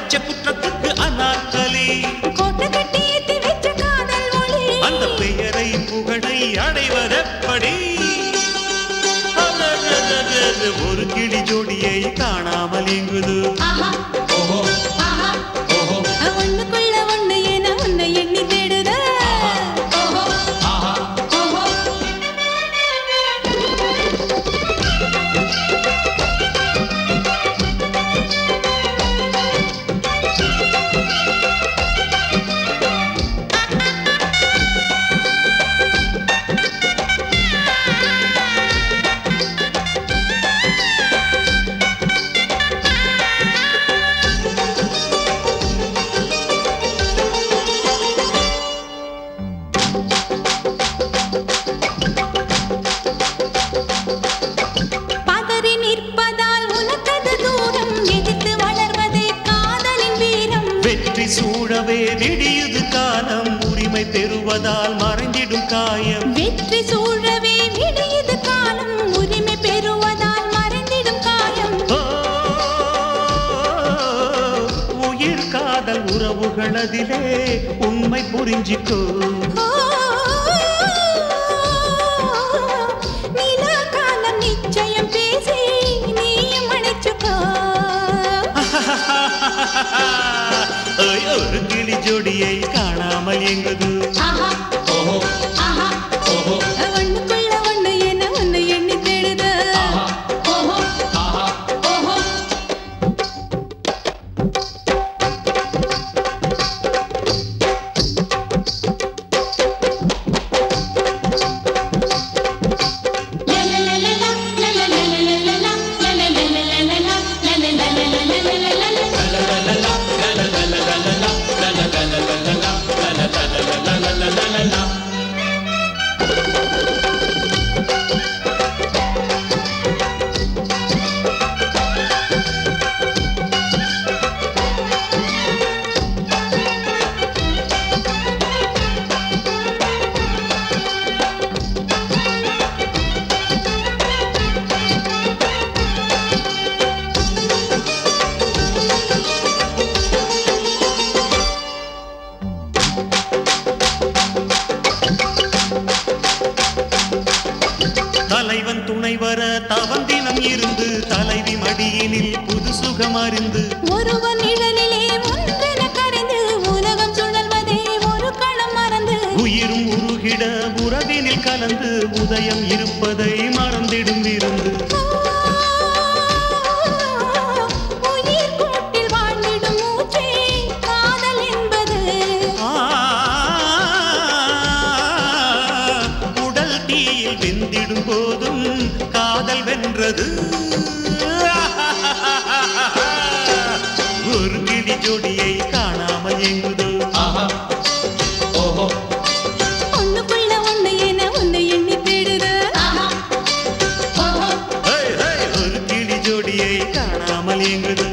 அடிச்ச குற்றத்துக்கு அனார்கலி கோட்டை கட்டி ஏத்தி வச்ச காதல் ஒளி அந்த பெயரை புகழை அடைவதெப்படி அலலலலல, ஒரு கிளி ஜோடியை காணாமல் எங்குது ஆஹா ஓஹோ ஆஹா ஓஹோ ஒண்ணுக்குள்ள ஒண்ணு என உன்னை எண்ணி தேடுத ஓஹோ ஆஹா ஓஹோ பதறி நிற்பதால் உனக்கது தூரம் எதிர்த்து வளர்வதே காதலின் வீரம் வெற்றி சூழவே விடியுது காலம் உரிமை பெறுவதால் மறைந்திடும் காயம் வெற்றி சூழவே விடியது காலம் உரிமை பெறுவதால் மறைந்திடும் காயம் ஓ, உயிர் காதல் உறவுகளதிலே உண்மை புரிஞ்சிக்கோ ஓ, நிலா காலம் நிச்சயம் பேசி நீயும் அணைச்சுக்கோ ஓய், ஒரு கிளி ஜோடியை காணாமல் எங்குது ஆஹா ஓஹோ ஆஹா ஓஹோ ஒண்ணுக்குள்ள ஒண்ணு என உன்னை எண்ணி தேடுது ஓஹோ ஆஹா ஓஹோ தலைவன் துணை வர தவந்தினம் இருந்து தலைவி மடியினில் புது சுகம் அறிந்து ஒருவன் நிழலிலே ஒன்றென கரைந்து உலகம் சுழல்வதே ஒரு களம் மறந்து உயிரும் உருகிட உறவினில் கலந்து உதயம் இருப்பதை மறந்திடும் விருந்து உயிர் கூட்டில் வாழ்ந்திடும் மூச்சே காதல் என்பது ஆ, உடல் தீயில் வெந்திடும் போதும் காதல் வென்றது ஒரு கிளி ஜோடியை காணாமல் எங்குதோ ஓஹோ ஒண்ணுக்குள்ள ஒண்ணு என உன்னை எண்ணி தேடுது ஹே, ஹே, ஒரு கிளி ஜோடியை காணாமல் எங்குதோ